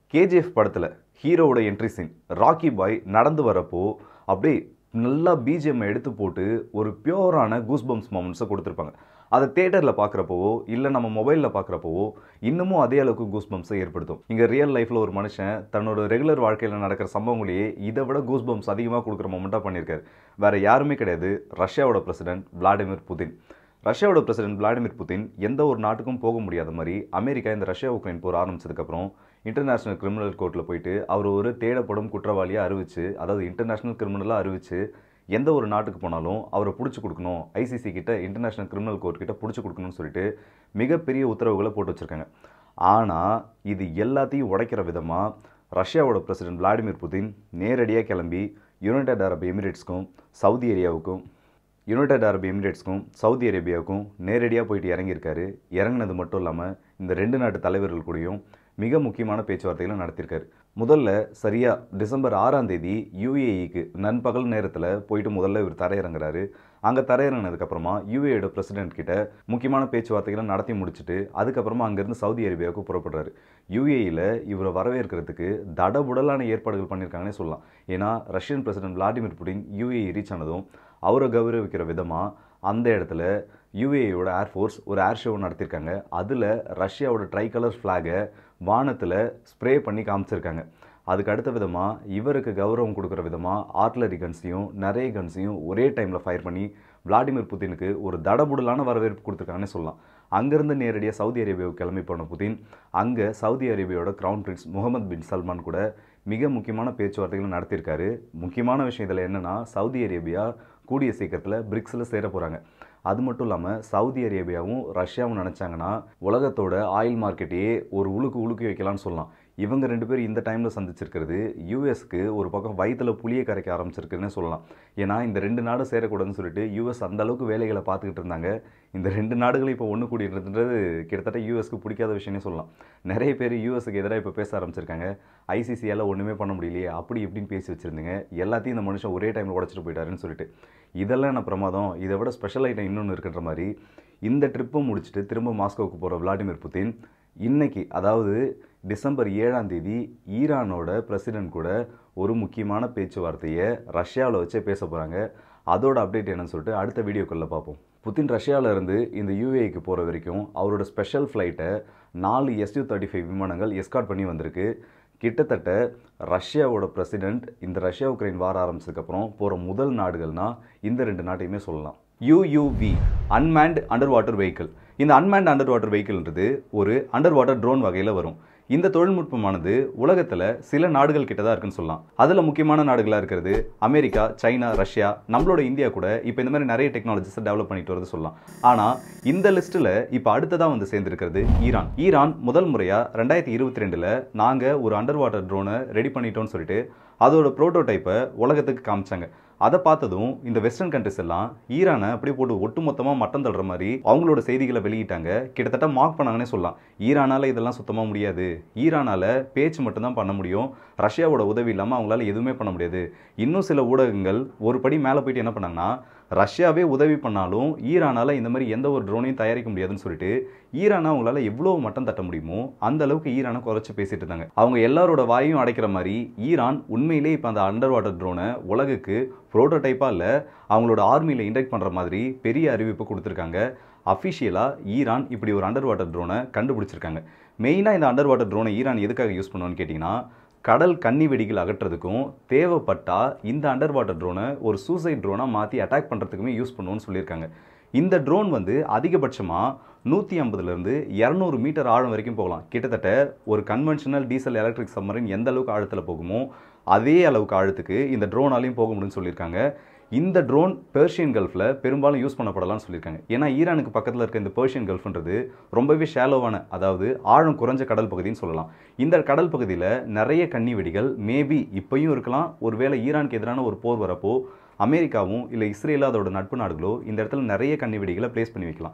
KGF படத்தில் ஹீரோவோட entry scene rakhi பாய் நடந்து வரப்போ அப்படியே நல்லா பிஜிஎம் எடுத்து போட்டு ஒரு பியூரான கூஸ்பம்ஸ் மொமெண்ட்ஸை கொடுத்துருப்பாங்க அதை தேட்டரில் பார்க்குறப்போவோ இல்லை நம்ம மொபைலில் பார்க்குறப்போவோ இன்னமும் அதே அளவுக்கு கூஸ்பம்ஸை ஏற்படுத்தும் இங்கே ரியல் லைஃப்பில் ஒரு மனுஷன் தன்னோட ரெகுலர் வாழ்க்கையில் நடக்கிற சம்பவங்களையே இதை விட கூஸ்பம்ஸ் அதிகமாக கொடுக்குற மொமெண்ட்டாக பண்ணியிருக்காரு வேறு யாருமே கிடையாது ரஷ்யாவோட பிரசிடென்ட் விளாடிமிர் புதின் ரஷ்யாவோட பிரசிடென்ட் விளாடிமிர் புதின் எந்த ஒரு நாட்டுக்கும் போக முடியாத மாதிரி அமெரிக்கா இந்த ரஷ்யா உக்ரைன் போர் ஆரம்பிச்சதுக்கப்புறம் இன்டர்நேஷனல் கிரிமினல் கோர்ட்டில் போயிட்டு அவர் ஒரு தேடப்படும் குற்றவாளியாக அறிவிச்சு அதாவது இன்டர்நேஷனல் கிரிமினலாக அறிவிச்சு எந்த ஒரு நாட்டுக்கு போனாலும் அவரை பிடிச்சி கொடுக்கணும் ஐசிசி கிட்ட இன்டர்நேஷனல் கிரிமினல் கோர்ட் கிட்ட பிடிச்சி கொடுக்கணும்னு சொல்லிட்டு மிகப்பெரிய உத்தரவுகளை போட்டு வச்சுருக்காங்க ஆனால் இது எல்லாத்தையும் உடைக்கிற விதமாக ரஷ்யாவோட பிரசிடென்ட் விளாடிமிர் புதின் நேரடியாக கிளம்பி யுனைடெட் அரப் எமிரேட்ஸ்க்கும் சவுதி ஏரியாவுக்கும் யுனைடெட் அரப் எமிரேட்ஸ்க்கும் சவுதி அரேபியாவுக்கும் நேரடியாக போயிட்டு இறங்கியிருக்காரு இறங்கினது மட்டும் இல்லாமல் இந்த ரெண்டு நாட்டு தலைவர்கள் கூடயும் மிக முக்கியமான பேச்சுவார்த்தைகளை நடத்தியிருக்காரு முதல்ல சரியாக டிசம்பர் ஆறாம் தேதி யூஏஇக்கு நண்பகல் நேரத்தில் போயிட்டு முதல்ல இவர் தரையிறங்குறாரு அங்கே தரையிறங்கினதுக்கப்புறமா யூஏயோட பிரசிடென்ட் கிட்ட முக்கியமான பேச்சுவார்த்தைகளை நடத்தி முடிச்சுட்டு அதுக்கப்புறமா அங்கேருந்து சவுதி அரேபியாவுக்கு புறப்படுறாரு யூஏஇயில் இவரை வரவேற்கிறதுக்கு தடபுடலான ஏற்பாடுகள் பண்ணியிருக்காங்கன்னே சொல்லலாம் ஏன்னா Russian president Vladimir Putin UAE reach ஆனதும் அவரை கௌரவிக்கிற விதமாக அந்த இடத்துல யூஏயோட ஏர்ஃபோர்ஸ் ஒரு ஏர் ஷோ நடத்தியிருக்காங்க அதில் ரஷ்யாவோட ட்ரை கலர் ஃப்ளாகை வானத்தில் ஸ்ப்ரே பண்ணி காமிச்சிருக்காங்க அதுக்கு அடுத்த விதமாக இவருக்கு கௌரவம் கொடுக்குற விதமாக ஆர்ட்லரி கன்ஸையும் நிறைய கன்ஸையும் ஒரே டைமில் ஃபயர் பண்ணி விளாடிமிர் புதினுக்கு ஒரு தடபுடலான வரவேற்பு கொடுத்துருக்காங்கன்னு சொல்லலாம் அங்கேருந்து நேரடியாக சவுதி அரேபியாவுக்கு கிளம்பி போன புதின் அங்கே சவுதி அரேபியாவோட crown prince Mohammed bin Salman கூட மிக முக்கியமான பேச்சுவார்த்தைகளை நடத்தியிருக்காரு முக்கியமான விஷயம் இதில் என்னென்னா சவுதி அரேபியா கூடிய சீக்கிரத்தில் பிரிக்ஸில் சேர போகிறாங்க அது மட்டும் இல்லாமல் சவுதி அரேபியாவும் ரஷ்யாவும் நினச்சாங்கன்னா உலகத்தோட ஆயில் மார்க்கெட்டையே ஒரு உழுக்கு உழுக்கி வைக்கலாம்னு சொல்லலாம் இவங்க ரெண்டு பேரும் இந்த டைமில் சந்திச்சிருக்கிறது யூஎஸ்க்கு ஒரு பக்கம் வயிற்றுல புளியை கரைக்க ஆரம்பிச்சிருக்குன்னு சொல்லலாம் ஏன்னா இந்த ரெண்டு நாடும் சேரக்கூடாதுன்னு சொல்லிட்டு யூஎஸ் அந்த அளவுக்கு வேலைகளை பார்த்துக்கிட்டு இருந்தாங்க இந்த ரெண்டு நாடுகளும் இப்போ ஒன்று கூடியிருந்தது கிட்டத்தட்ட யூஎஸ்க்கு பிடிக்காத விஷயம்னே சொல்லலாம் நிறைய பேர் யூஎஸ்க்கு எதிராக இப்போ பேச ஆரம்பிச்சிருக்காங்க ஐசிசியால் ஒன்றுமே பண்ண முடியலையே அப்படி இப்படின்னு பேசி வச்சுருந்தீங்க எல்லாத்தையும் இந்த மனுஷன் ஒரே டைமில் உடச்சிட்டு போயிட்டாருன்னு சொல்லிட்டு இதெல்லாம் என்ன பிரமாதம் இதை விட ஸ்பெஷல் ஐட்டம் இன்னொன்று இருக்குன்ற மாதிரி இந்த ட்ரிப்பை முடிச்சுட்டு திரும்ப மாஸ்கோவுக்கு போகிற விளாடிமிர் புதின் இன்னைக்கு அதாவது டிசம்பர் ஏழாம் தேதி ஈரானோட பிரசிடென்ட் கூட ஒரு முக்கியமான பேச்சுவார்த்தையை ரஷ்யாவில் வச்சே பேச போகிறாங்க அதோட அப்டேட் என்னன்னு சொல்லிட்டு அடுத்த வீடியோக்குள்ளே பார்ப்போம் புத்தின் ரஷ்யாவில் இருந்து இந்த யூஏக்கு போகிற வரைக்கும் அவரோட ஸ்பெஷல் ஃப்ளைட்டை நாலு எஸ்யூ தேர்ட்டி ஃபைவ் விமானங்கள் எஸ்கார்ட் பண்ணி வந்திருக்கு கிட்டத்தட்ட ரஷ்யாவோட பிரசிடென்ட் இந்த ரஷ்யா உக்ரைன் வார ஆரம்பிச்சதுக்கப்புறம் போகிற முதல் நாடுகள்னா இந்த ரெண்டு நாட்டையுமே சொல்லலாம் UUV unmanned underwater vehicle இந்த அன்மேண்ட் அண்டர் வாட்டர் வெஹிக்கிள்ன்றது ஒரு அண்டர் வாட்டர் ட்ரோன் வகையில் வரும் இந்த தொழில்நுட்பமானது உலகத்தில் சில நாடுகள் கிட்ட தான் இருக்குன்னு சொல்லலாம் அதில் முக்கியமான நாடுகளாக இருக்கிறது அமெரிக்கா சைனா ரஷ்யா நம்மளோட இந்தியா கூட இப்போ இந்த மாதிரி நிறைய டெக்னாலஜிஸை டெவலப் பண்ணிட்டு வரது சொல்லலாம் ஆனால் இந்த லிஸ்ட்டில் இப்போ அடுத்ததாக வந்து சேர்ந்துருக்கிறது ஈரான் ஈரான் முதல் முறையாக ரெண்டாயிரத்தி இருபத்தி ரெண்டில் நாங்கள் ஒரு அண்டர் வாட்டர் ட்ரோனை ரெடி பண்ணிட்டோம்னு சொல்லிட்டு அதோட ப்ரோட்டோடைப்பை உலகத்துக்கு காமிச்சாங்க அதை பார்த்ததும் இந்த வெஸ்டர்ன் கண்ட்ரிஸ் எல்லாம் ஈரானை அப்படியே போட்டு ஒட்டுமொத்தமாக மட்டம் தள்ளுற மாதிரி அவங்களோட செய்திகளை வெளியிட்டாங்க கிட்டத்தட்ட மார்க் பண்ணாங்கன்னே சொல்லலாம் ஈரானால் இதெல்லாம் சுத்தமாக முடியாது ஈரானால் பேச்சு மட்டும்தான் பண்ண முடியும் ரஷ்யாவோட உதவி இல்லாமல் அவங்களால எதுவுமே பண்ண முடியாது இன்னும் சில ஊடகங்கள் ஒரு படி மேலே போயிட்டு என்ன பண்ணாங்கன்னா ரஷ்யாவே உதவி பண்ணாலும் ஈரானால் இந்த மாதிரி எந்த ஒரு ட்ரோனையும் தயாரிக்க முடியாதுன்னு சொல்லிட்டு ஈரானை அவங்களால எவ்வளோ மட்டம் தட்ட முடியுமோ அந்த அளவுக்கு ஈரானை குறைச்சி பேசிட்டு இருந்தாங்க அவங்க எல்லாரோட வாயும் அடைக்கிற மாதிரி ஈரான் உண்மையிலே இப்போ அந்த அண்டர் வாட்டர் ட்ரோனை உலகுக்கு ப்ரோட்டோடைப்பாக இல்லை அவங்களோட ஆர்மியில் இன்டெக்ட் பண்ணுற மாதிரி பெரிய அறிவிப்பு கொடுத்துருக்காங்க அஃபிஷியலாக ஈரான் இப்படி ஒரு அண்டர் வாட்டர் ட்ரோனை கண்டுபிடிச்சிருக்காங்க மெயினாக இந்த அண்டர் வாட்டர் ட்ரோனை ஈரான் எதுக்காக யூஸ் பண்ணுவோன்னு கேட்டிங்கன்னா கடல் கன்னி வெடிகள் அகற்றுறதுக்கும் தேவைப்பட்டால் இந்த அண்டர் வாட்டர் ட்ரோனை ஒரு சூசைட் ட்ரோனாக மாற்றி அட்டாக் பண்ணுறதுக்குமே யூஸ் பண்ணுவோன்னு சொல்லியிருக்காங்க இந்த ட்ரோன் வந்து அதிகபட்சமாக நூற்றி ஐம்பதுலேருந்து இரநூறு மீட்டர் ஆழம் வரைக்கும் போகலாம் கிட்டத்தட்ட ஒரு கன்வென்ஷனல் டீசல் எலக்ட்ரிக் சம்மரின் எந்த அளவுக்கு ஆழத்தில் போகுமோ அதே அளவுக்கு ஆழத்துக்கு இந்த ட்ரோனாலையும் போக முடியும்னு சொல்லியிருக்காங்க இந்த ட்ரோன் பெர்ஷியன் கல்ஃபில் பெரும்பாலும் யூஸ் பண்ணப்படலாம்னு சொல்லியிருக்காங்க ஏன்னா ஈரானுக்கு பக்கத்தில் இருக்க இந்த பெர்ஷியன் கல்ஃப்ன்றது ரொம்பவே ஷேலோவான அதாவது ஆழம் குறைஞ்ச கடல் பகுதின்னு சொல்லலாம் இந்த கடல் பகுதியில் நிறைய கன்னி வெடிகள் மேபி இப்பயும் இருக்கலாம் ஒருவேளை ஈரானுக்கு எதிரான ஒரு போர் வரப்போ அமெரிக்காவும் இல்லை இஸ்ரேலோ அதோட நட்பு நாடுகளோ இந்த இடத்துல நிறைய கன்னி வெடிகளை பிளேஸ் பண்ணி வைக்கலாம்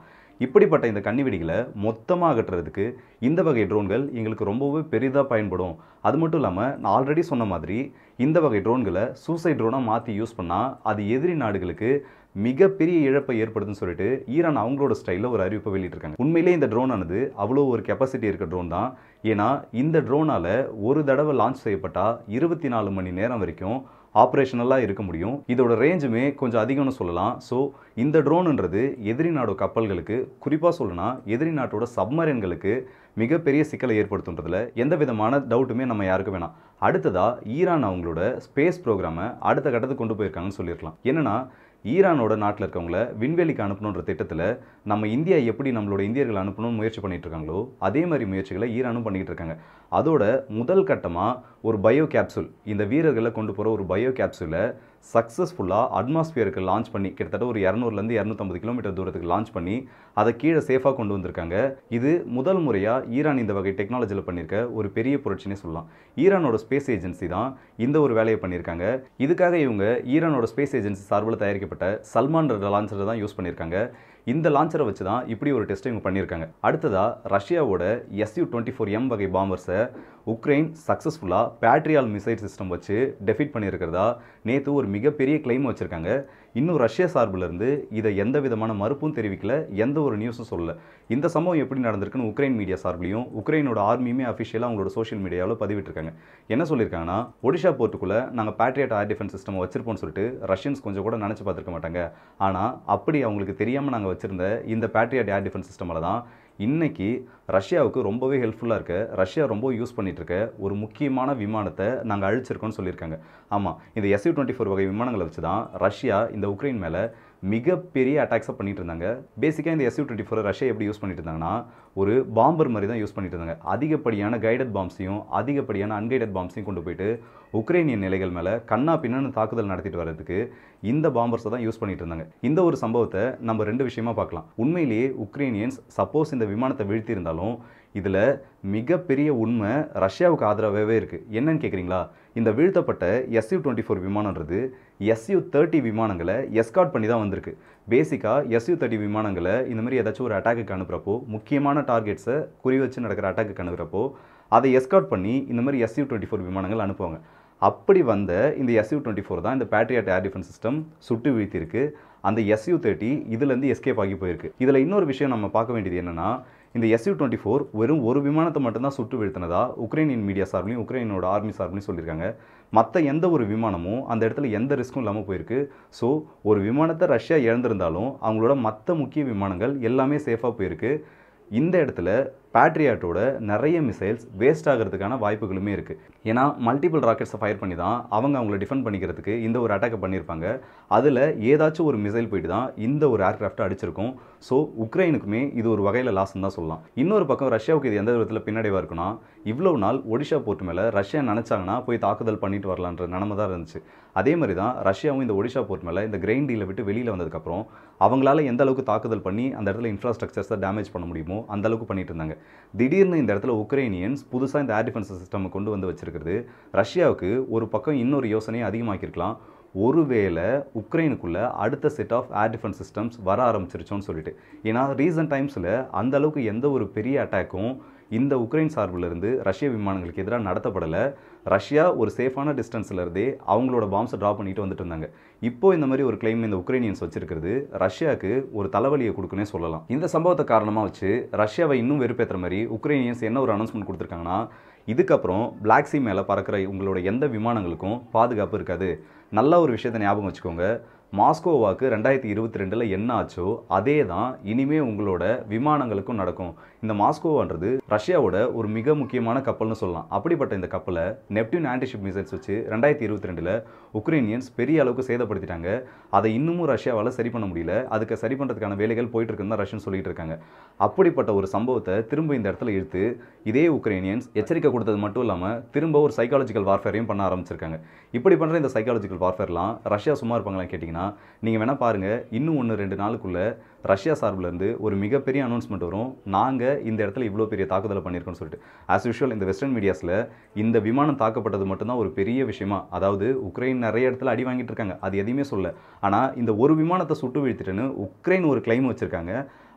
இப்படிப்பட்ட இந்த கன்னிவெடிகளை மொத்தமாக அகற்றுறதுக்கு இந்த வகை ட்ரோன்கள் எங்களுக்கு ரொம்பவே பெரிதாக பயன்படும் அது மட்டும் இல்லாமல் நான் ஆல்ரெடி சொன்ன மாதிரி இந்த வகை ட்ரோன்களை சூசைட் ட்ரோனாக மாற்றி யூஸ் பண்ணால் அது எதிரி நாடுகளுக்கு மிகப்பெரிய இழப்பை ஏற்படுதுன்னு சொல்லிட்டு ஈரான் அவங்களோட ஸ்டைலில் ஒரு அறிவிப்பை வெளியிட்டிருக்காங்க உண்மையிலே இந்த ட்ரோன் ஆனது அவ்வளோ ஒரு கெப்பாசிட்டி இருக்க ட்ரோன் தான் ஏன்னா இந்த ட்ரோனால் ஒரு தடவை லான்ச் செய்யப்பட்டால் இருபத்தி நாலு மணி நேரம் வரைக்கும் ஆப்ரேஷனலாக இருக்க முடியும் இதோட ரேஞ்சுமே கொஞ்சம் அதிகம்னு சொல்லலாம் ஸோ இந்த ட்ரோனுன்றது எதிரி நாடு கப்பல்களுக்கு குறிப்பாக சொல்லணும்னா எதிரி நாட்டோட சப்மரீன்களுக்கு மிகப்பெரிய சிக்கலை ஏற்படுத்துன்றதுல எந்த விதமான டவுட்டுமே நம்ம யாருக்கும் வேணாம் அடுத்ததா ஈரான் அவங்களோட ஸ்பேஸ் ப்ரோக்ராமை அடுத்த கட்டத்துக்கு கொண்டு போயிருக்காங்கன்னு சொல்லியிருக்கலாம் என்னன்னா ஈரானோட நாட்டில் இருக்கவங்கள விண்வெளிக்கு அனுப்பணுன்ற திட்டத்தில் நம்ம இந்தியா எப்படி நம்மளோட இந்தியர்கள் அனுப்பணும்னு முயற்சி பண்ணிட்டு இருக்காங்களோ அதே மாதிரி முயற்சிகளை ஈரானும் பண்ணிக்கிட்டு இருக்காங்க அதோட முதல் கட்டமாக ஒரு பயோ கேப்சூல் இந்த வீரர்களை கொண்டு போகிற ஒரு பயோ கேப்சூலை சக்ஸஸ்ஃபுல்லாக அட்மாஸ்பியருக்கு லான்ச் பண்ணி கிட்டத்தட்ட ஒரு இரநூறுலேருந்து இரநூத்தம்பது கிலோமீட்டர் தூரத்துக்கு லான்ச் பண்ணி அதை கீழே சேஃபாக கொண்டு வந்திருக்காங்க இது முதல் முறையாக ஈரான் இந்த வகை டெக்னாலஜியில் பண்ணியிருக்க ஒரு பெரிய புரட்சினே சொல்லலாம் ஈரானோட ஸ்பேஸ் ஏஜென்சி தான் இந்த ஒரு வேலையை பண்ணியிருக்காங்க இதுக்காக இவங்க ஈரானோட ஸ்பேஸ் ஏஜென்சி சார்பில் தயாரிக்கப்பட்ட சல்மான் லான்ச்சரை தான் யூஸ் பண்ணியிருக்காங்க இந்த லான்ச்சரை வச்சு தான் இப்படி ஒரு டெஸ்ட்டை இவங்க பண்ணியிருக்காங்க அடுத்ததாக ரஷ்யாவோட எஸ்யூ டுவெண்ட்டி ஃபோர் எம் வகை பாம்பர்ஸை உக்ரைன் சக்ஸஸ்ஃபுல்லாக பேட்ரியால் மிசைல் சிஸ்டம் வச்சு டெஃபிட் பண்ணியிருக்கிறதா நேற்று ஒரு மிகப்பெரிய கிளைம் வச்சுருக்காங்க இன்னும் ரஷ்யா சார்பிலிருந்து இதை எந்த விதமான மறுப்பும் தெரிவிக்கல எந்த ஒரு நியூஸும் சொல்லல இந்த சம்பவம் எப்படி நடந்திருக்குன்னு உக்ரைன் மீடியா சார்பிலையும் உக்ரைனோட ஆர்மியுமே அஃபிஷியலாக அவங்களோட சோஷியல் மீடியாவில் பதிவிட்டிருக்காங்க என்ன சொல்லியிருக்காங்கன்னா ஒடிஷா போர்ட்டுக்குள்ளே நாங்கள் பேட்ரியட் ஏர் டிஃபென்ஸ் சிஸ்டம் வச்சிருப்போம்னு சொல்லிட்டு ரஷ்யன்ஸ் கொஞ்சம் கூட நினச்சி பார்த்துருக்க மாட்டாங்க ஆனால் அப்படி அவங்களுக்கு தெரியாமல் நாங்கள் வச்சிருந்த இந்த பேட்ரியட் ஏர் டிஃபென்ஸ் சிஸ்டமில் தான் இன்னைக்கு ரஷ்யாவுக்கு ரொம்பவே ஹெல்ப்ஃபுல்லாக இருக்க ரஷ்யா ரொம்ப யூஸ் பண்ணிட்டு இருக்க ஒரு முக்கியமான விமானத்தை நாங்கள் அழிச்சிருக்கோம்னு சொல்லியிருக்காங்க ஆமாம் இந்த எஸ்யூ டுவெண்ட்டி ஃபோர் வகை விமானங்களை வச்சு தான் ரஷ்யா இந்த உக்ரைன் மேலே மிகப்பெரிய அட்டாக்ஸை பண்ணிட்டு இருந்தாங்க பேசிக்காக இந்த எஸ்யூ டுவெண்ட்டி ஃபோர் ரஷ்யா எப்படி யூஸ் பண்ணிட்டு இருந்தாங்கன்னா ஒரு பாம்பர் மாதிரி தான் யூஸ் பண்ணிட்டு இருந்தாங்க அதிகப்படியான கைடட் பாம்ஸையும் அதிகப்படியான அன்கைடட் பாம்ஸையும் கொண்டு போயிட்டு உக்ரைனியன் நிலைகள் மேலே கண்ணா பின்னன்னு தாக்குதல் நடத்திட்டு வர்றதுக்கு இந்த பாம்பர்ஸை தான் யூஸ் பண்ணிட்டு இருந்தாங்க இந்த ஒரு சம்பவத்தை நம்ம ரெண்டு விஷயமா பார்க்கலாம் உண்மையிலேயே உக்ரைனியன்ஸ் சப்போஸ் இந்த விமானத்தை வீழ்த்தி இருந்தாலும் இதில் மிகப்பெரிய உண்மை ரஷ்யாவுக்கு ஆதரவாகவே இருக்குது என்னன்னு கேட்குறீங்களா இந்த வீழ்த்தப்பட்ட எஸ்யூ டுவெண்ட்டி ஃபோர் விமானன்றது எஸ்யூ தேர்ட்டி விமானங்களை எஸ்கார்ட் பண்ணி தான் வந்திருக்கு பேசிக்காக எஸ்யூ தேர்ட்டி விமானங்களை இந்த மாதிரி ஏதாச்சும் ஒரு அட்டாக்குக்கு அனுப்புகிறப்போ முக்கியமான டார்கெட்ஸை குறி வச்சு நடக்கிற அட்டாக்குக்கு அனுப்புகிறப்போ அதை எஸ்கார்ட் பண்ணி இந்த மாதிரி எஸ்யூ டுவெண்ட்டி ஃபோர் விமானங்கள் அனுப்புவாங்க அப்படி வந்த இந்த எஸ்யூ டுவெண்ட்டி ஃபோர் தான் இந்த பேட்ரியாட் ஏர் டிஃபென்ஸ் சிஸ்டம் சுட்டு வீழ்த்திருக்கு அந்த எஸ்யூ தேர்ட்டி இதுலேருந்து எஸ்கேப் ஆகி போயிருக்கு இதில் இன்னொரு விஷயம் நம்ம பார்க்க வேண்டியது என்னன்னா இந்த எஸ்யூ டுவெண்ட்டி ஃபோர் வெறும் ஒரு விமானத்தை மட்டும்தான் சுட்டு வீழ்த்தினதா உக்ரைனியன் மீடியா சார்பிலையும் உக்ரைனோட ஆர்மி சார்பிலையும் சொல்லியிருக்காங்க மற்ற எந்த ஒரு விமானமும் அந்த இடத்துல எந்த ரிஸ்க்கும் இல்லாமல் போயிருக்கு ஸோ ஒரு விமானத்தை ரஷ்யா இழந்திருந்தாலும் அவங்களோட மற்ற முக்கிய விமானங்கள் எல்லாமே சேஃபாக போயிருக்கு இந்த இடத்துல பேட்ரியாட்டோட நிறைய மிசைல்ஸ் வேஸ்ட் ஆகிறதுக்கான வாய்ப்புகளுமே இருக்குது ஏன்னா மல்டிபிள் ராக்கெட்ஸை ஃபயர் பண்ணி தான் அவங்க அவங்கள டிஃபெண்ட் பண்ணிக்கிறதுக்கு இந்த ஒரு அட்டாக்கை பண்ணியிருப்பாங்க அதில் ஏதாச்சும் ஒரு மிசைல் போயிட்டு தான் இந்த ஒரு ஏர்க்ராஃப்ட்டை அடிச்சிருக்கும் ஸோ உக்ரைனுக்குமே இது ஒரு வகையில் லாஸ்ன்னு தான் சொல்லலாம் இன்னொரு பக்கம் ரஷ்யாவுக்கு இது எந்த விதத்தில் பின்னடைவாக இருக்குன்னா இவ்வளோ நாள் ஒடிஷா போர்ட் மேலே ரஷ்யா நினச்சாங்கன்னா போய் தாக்குதல் பண்ணிட்டு வரலான்ற நிலமை தான் இருந்துச்சு அதே மாதிரி தான் ரஷ்யாவும் இந்த ஒடிஷா போர்ட் மேலே இந்த கிரெயின் டீலை விட்டு வெளியில் வந்ததுக்கப்புறம் அவங்களால எந்த அளவுக்கு தாக்குதல் பண்ணி அந்த இடத்துல இன்ஃப்ராஸ்ட்ரக்சர்ஸை டேமேஜ் பண்ண முடியுமோ அந்த அளவுக்கு பண்ணிட்டு இருந்தாங்க திடீர்னு இந்த இடத்துல உக்ரைனியன்ஸ் புதுசாக இந்த ஏர் டிஃபென்ஸ் சிஸ்டம் கொண்டு வந்து வச்சிருக்கிறது ரஷ்யாவுக்கு ஒரு பக்கம் இன்னொரு யோசனையை அதிகமாக்கியிருக்கலாம் ஒருவேளை உக்ரைனுக்குள்ள அடுத்த set of air defence systems வர ஆரம்பிச்சிருச்சோன்னு சொல்லிட்டு ஏன்னா ரீசன்ட் டைம்ஸில் அந்த அளவுக்கு எந்த ஒரு பெரிய அட்டாக்கும் இந்த உக்ரைன் சார்பில் இருந்து ரஷ்ய விமானங்களுக்கு எதிராக நடத்தப்படலை ரஷ்யா ஒரு சேஃபான டிஸ்டன்ஸில் இருந்தே அவங்களோட பாம்ஸை ட்ரா பண்ணிட்டு வந்துட்டு இருந்தாங்க இப்போ இந்த மாதிரி ஒரு கிளைம் இந்த உக்ரைனியன்ஸ் வச்சிருக்கிறது ரஷ்யாவுக்கு ஒரு தலைவலியை கொடுக்குன்னே சொல்லலாம் இந்த சம்பவத்தை காரணமாக வச்சு ரஷ்யாவை இன்னும் வெறுப்பேற்றுற மாதிரி உக்ரைனியன்ஸ் என்ன ஒரு அனௌன்ஸ்மெண்ட் கொடுத்துருக்காங்கன்னா இதுக்கப்புறம் பிளாக் சி மேலே பறக்கிற உங்களோட எந்த விமானங்களுக்கும் பாதுகாப்பு இருக்காது நல்ல ஒரு விஷயத்தை ஞாபகம் வச்சுக்கோங்க மாஸ்கோவாக்கு ரெண்டாயிரத்தி இருபத்தி ரெண்டில் என்ன ஆச்சோ அதே தான் இனிமே உங்களோட விமானங்களுக்கும் நடக்கும் இந்த மாஸ்கோவான்றது ரஷ்யாவோட ஒரு மிக முக்கியமான கப்பல்னு சொல்லலாம் அப்படிப்பட்ட இந்த கப்பலை நெப்டியூன் ஆன்டிஷிப் மிசைல்ஸ் வச்சு ரெண்டாயிரத்தி இருபத்தி ரெண்டில் உக்ரைனியன்ஸ் பெரிய அளவுக்கு சேதப்படுத்திட்டாங்க அதை இன்னமும் ரஷ்யாவால் சரி பண்ண முடியல அதுக்கு சரி பண்ணுறதுக்கான வேலைகள் போயிட்டு இருக்குன்னு தான் ரஷ்யன் சொல்லிட்டு இருக்காங்க அப்படிப்பட்ட ஒரு சம்பவத்தை திரும்ப இந்த இடத்துல இழுத்து இதே உக்ரைனியன்ஸ் எச்சரிக்கை கொடுத்தது மட்டும் இல்லாமல் திரும்ப ஒரு சைக்காலஜிக்கல் வார்ஃபேரையும் பண்ண ஆரம்பிச்சிருக்காங்க இப்படி பண்ணுற இந்த சைக்காலஜிக்கல் வார்ஃபேர்லாம் ரஷ்யா சும்மா இருப்பாங்களான்னு கேட்டிங்கன்னா நீங்கள் வேணால் பாருங்கள் இன்னும் ஒன்று ரெண்டு நாளுக்குள்ளே ரஷ்யா சார்பிலேருந்து ஒரு மிகப்பெரிய அனௌன்ஸ்மெண்ட் வரும் நாங்கள் இந்த இடத்துல இவ்வளோ பெரிய தாக்குதலை பண்ணியிருக்கோம்னு சொல்லிட்டு ஆஸ் யூஷுவல் இந்த வெஸ்டர்ன் மீடியாஸில் இந்த விமானம் தாக்கப்பட்டது மட்டும்தான் ஒரு பெரிய விஷயமா அதாவது உக்ரைன் நிறைய இடத்துல அடி வாங்கிட்டு இருக்காங்க அது எதையுமே சொல்ல ஆனால் இந்த ஒரு விமானத்தை சுட்டு வீழ்த்திட்டுன்னு உக்ரைன் ஒரு கிளைம் வச்சுருக்காங்க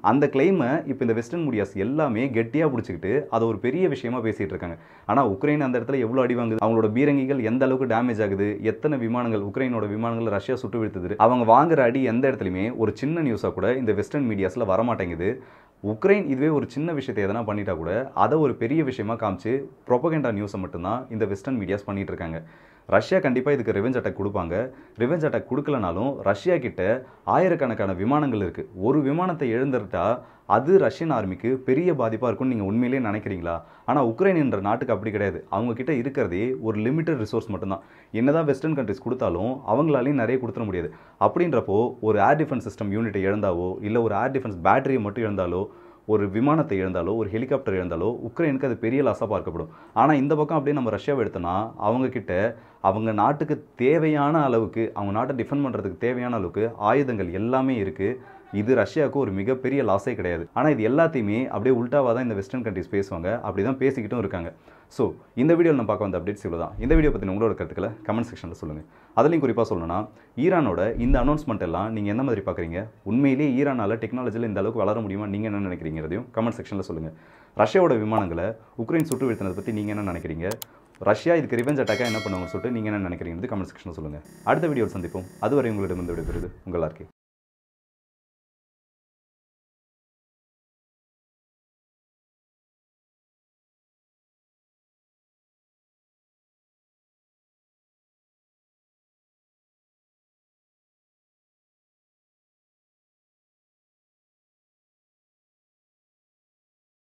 அந்த கிளைமை இப்போ இந்த வெஸ்டர்ன் மீடியாஸ் எல்லாமே கெட்டியாக பிடிச்சிக்கிட்டு அதை ஒரு பெரிய விஷயமா பேசிகிட்டு இருக்காங்க ஆனால் உக்ரைன் அந்த இடத்துல எவ்வளோ அடி வாங்குது அவங்களோட பீரங்கிகள் எந்த அளவுக்கு டேமேஜ் ஆகுது எத்தனை விமானங்கள் உக்ரைனோட விமானங்கள் ரஷ்யா சுட்டு வீழ்த்துது அவங்க வாங்குற அடி எந்த இடத்துலையுமே ஒரு சின்ன நியூஸாக கூட இந்த வெஸ்டர்ன் மீடியாஸில் வரமாட்டேங்குது உக்ரைன் இதுவே ஒரு சின்ன விஷயத்தை எதனா பண்ணிட்டா கூட அதை ஒரு பெரிய விஷயமா காமிச்சு ப்ரொபகண்டா நியூஸை மட்டும்தான் இந்த வெஸ்டர்ன் மீடியாஸ் பண்ணிட்டு இருக்காங்க ரஷ்யா கண்டிப்பாக இதுக்கு ரிவெஞ்ச் அட்டாக் கொடுப்பாங்க ரிவெஞ்ச் அட்டாக் கொடுக்கலனாலும் ரஷ்யா கிட்ட ஆயிரக்கணக்கான விமானங்கள் இருக்குது ஒரு விமானத்தை எழுந்துட்டா அது ரஷ்யன் ஆர்மிக்கு பெரிய பாதிப்பாக இருக்கும்னு நீங்கள் உண்மையிலேயே நினைக்கிறீங்களா ஆனால் உக்ரைன் என்ற நாட்டுக்கு அப்படி கிடையாது அவங்க கிட்ட இருக்கிறதே ஒரு லிமிட்டட் ரிசோர்ஸ் மட்டும்தான் என்னதான் வெஸ்டர்ன் கண்ட்ரிஸ் கொடுத்தாலும் அவங்களாலையும் நிறைய கொடுத்துட முடியாது அப்படின்றப்போ ஒரு ஏர் டிஃபென்ஸ் சிஸ்டம் யூனிட்டை இழந்தாவோ இல்லை ஒரு ஏர் டிஃபென்ஸ் பேட்டரியை மட்டும் இழந்தாலோ ஒரு விமானத்தை இழந்தாலோ ஒரு ஹெலிகாப்டர் இழந்தாலோ உக்ரைனுக்கு அது பெரிய லாஸாக பார்க்கப்படும் ஆனால் இந்த பக்கம் அப்படியே நம்ம ரஷ்யாவை எடுத்தோன்னா அவங்க கிட்ட அவங்க நாட்டுக்கு தேவையான அளவுக்கு அவங்க நாட்டை டிஃபெண்ட் பண்ணுறதுக்கு தேவையான அளவுக்கு ஆயுதங்கள் எல்லாமே இருக்குது இது ரஷ்யாவுக்கு ஒரு மிகப்பெரிய லாஸே கிடையாது ஆனால் இது எல்லாத்தையுமே அப்படியே உல்ட்டாவாக தான் இந்த வெஸ்டர்ன் கண்ட்ரிஸ் பேசுவாங்க அப்படி தான் பேசிக்கிட்டும் இருக்காங்க ஸோ இந்த வீடியோவில் நம்ம பார்க்க வந்த அப்டேட்ஸ் இவ்வளோ தான் இந்த வீடியோ பற்றி உங்களோட கருத்துக்களை கமெண்ட் செக்ஷனில் சொல்லுங்கள் அதுலேயும் குறிப்பாக சொல்லணும்னா ஈரானோட இந்த அனௌன்ஸ்மெண்ட் எல்லாம் நீங்கள் எந்த மாதிரி பார்க்குறீங்க உண்மையிலேயே ஈரானால் டெக்னாலஜியில் இந்த அளவுக்கு வளர முடியுமா நீங்கள் என்ன நினைக்கிறீங்கிறதையும் கமெண்ட் செக்ஷனில் சொல்லுங்கள் ரஷ்யாவோட விமானங்களை உக்ரைன் சுட்டு வீழ்த்தினதை பற்றி நீங்கள் என்ன நினைக்கிறீங்க ரஷ்யா இதுக்கு ரிவெஞ்ச் அட்டாக்காக என்ன பண்ணுவாங்க சொல்லிட்டு நீங்கள் என்ன நினைக்கிறீங்க கமெண்ட் செக்ஷனில் சொல்லுங்கள் அடுத்த வீடியோவில் சந்திப்போம் அதுவரை உங்களிடம் வந்து விடுகிறது உங்கள் ஆர்கே